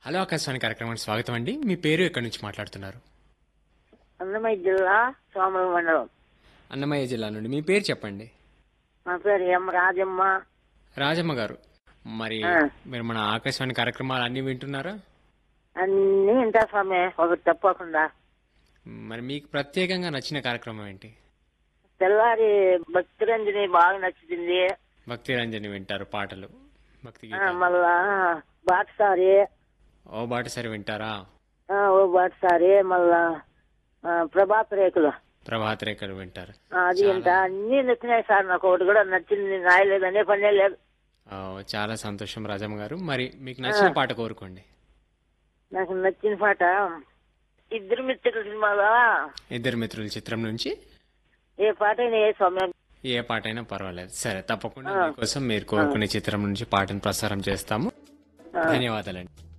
Hello Akashvani కార్యక్రమానికి స్వాగతం అండి మీ పేరు ఎక్కడి నుంచి మాట్లాడుతున్నారు అన్నమయ్య జిల్లా సోమరం మండలం అన్నమయ్య జిల్లా నుండి మీ పేరు చెప్పండి మా పేరు ఎం రాజమ్మ రాజమ్మ గారు మరి ఆ. మీరు మన ఆకాశవాణి కార్యక్రమాలు అన్ని వింటున్నారా అన్నీ వింటా స్వామి ఒకటి తప్పకుండా మరి మీకు ప్రత్యేకంగా నచ్చిన కార్యక్రమం ఏంటి తెల్లారి భక్తిరంజని బాగా నచ్చుతుంది భక్తి రంజని వింటారు పాటలు భక్తి ఆ, గీతాలు మళ్ళా బాటసారి ఓ బాటసారి వింటారా ఆ, ఓ బాటసారి మళ్ళా ఆ, ప్రభాత రేకులు ప్రభాత రేఖలు వింటారు ఆ, అది ఇంత అన్ని నచ్చినాయి సార్ నాకు ఒకటి కూడా నచ్చింది నాయలేదు అనే పనే లేదు ఓ, చాలా సంతోషం రాజమ్మ గారు మరి మీకు నచ్చిన పాట కోరుకోండి నాకు నచ్చిన పాట ఇద్దరు మిత్రుల సినిమాలో ఇద్దరు మిత్రుల చిత్రం నుంచి ఏ పాట అయినా ఏ స్వామి ఏ పాట అయినా పర్వాలేదు సరే తప్పకుండా మీకోసం మీరు కోరుకునే చిత్రం నుంచి పాటను ప్రసారం చేస్తాము ధన్యవాదాలండి